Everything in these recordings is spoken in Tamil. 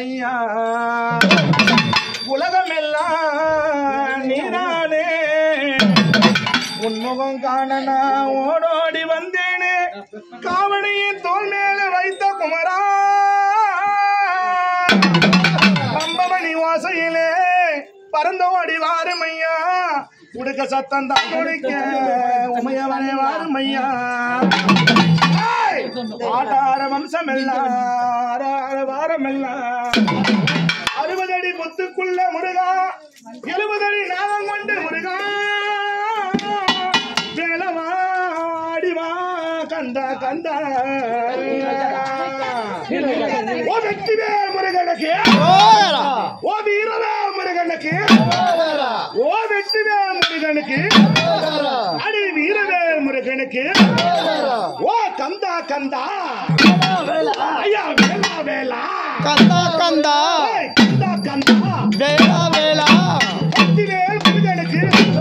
ஐயா உலகமெல்லாம் நீதானே உன்முகம் காண நான் ஓடோடி வந்தேனே காவடியின் தோல் மேல வைத்த குமரா அம்பமணி வாசையிலே பறந்தோடி வாருமையா உடுக்க சத்தம் தான் கொடுக்க உமையவனே வாருமையா ஏய்! ஆட்டார வம்சம் எல்லாம் ஆறார வாரம் எல்லாம் அறுபது அடி முத்துக்குள்ள முருகா எழுபது அடி நாகம் கொண்டு முருகா வேலவாடிவா கந்தா கந்தா ஓ வெற்றிவே முருகனுக்கு ஓ வீரவே முருகனுக்கு ஓ வெற்றிவே முருகனுக்கு அடி வீரவே முருகனுக்கு ஓ கந்தா கந்தா ஐயா வேலா வேலா கந்தா கந்தா ஏய், கந்தா கந்தா வேளா வேளா வெற்றிவே முருகனுக்கு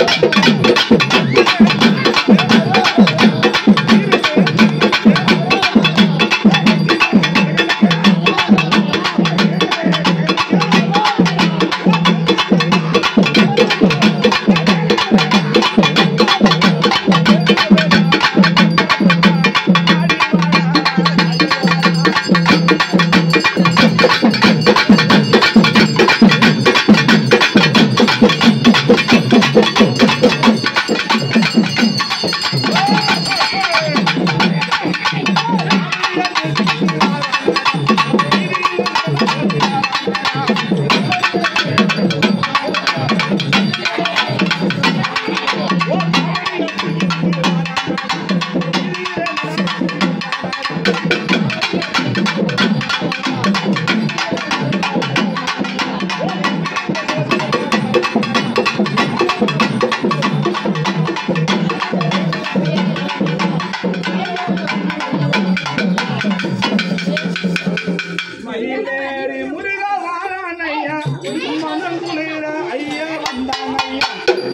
மயிலேறி முருகா வாரான் ஐயா மனம் குளிர ஐயா வந்தான் ஐயா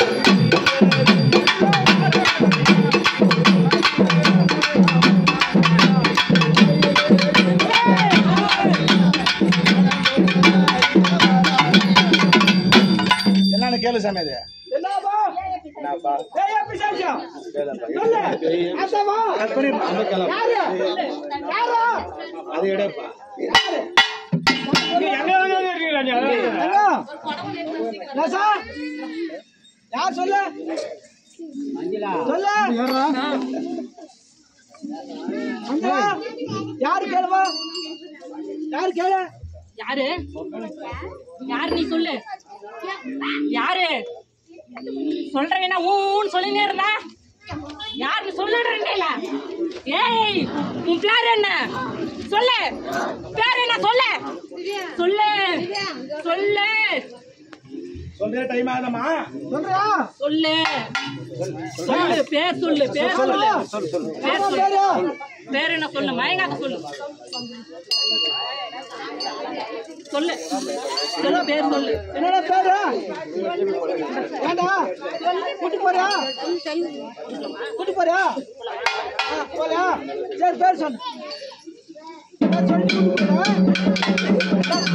என்னன்னு கேளு சாமி அது என்னப்பா என்னப்பா ஏய் பிசாசம் சொல்லு அசமா யாரு யாரு அது எடுப்பா அண்ணா நசா யார் சொல்லு சொல்லு அண்ணா யாரு கேளுவா யாரு கேளு யாரு யாரு நீ சொல்லு யாரு சொல்றேன்னா ஊன்னு சொல்லினே இருந்தா யாரு சொல்லுறேன்ல ஏய் உன் பேர் என்ன சொல்லு பேர் என்ன சொல்லு சொல்லு சொல்லு சொல்றே டைம் ஆகுதம்மா சொல்றியா சொல்லு சொல்லு பேர் சொல்லு பேர் சொல்லு பேர் என்ன சொல்லு பேரு பேர் என்ன சொல்லு மயங்காத சொல்லு சொல்லு சொல்லு பேர் சொல்லு என்னடா பேரு ஏண்டா கூட்டி போறியா கூட்டி போறியா ஆ, போறியா சரி பேர் சொல்லு பேர் சொல்லி கூட்டி போறியா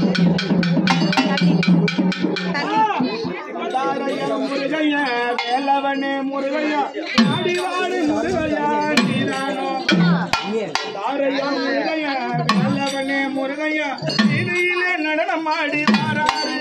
தாரையா முருகையா வேலவனே முருகையா ஆடிவாடு முருகையா நீதானோ தாரையா முருகையா வேலவனே முருகையா இடையிலே நடனம் ஆடி வாராரு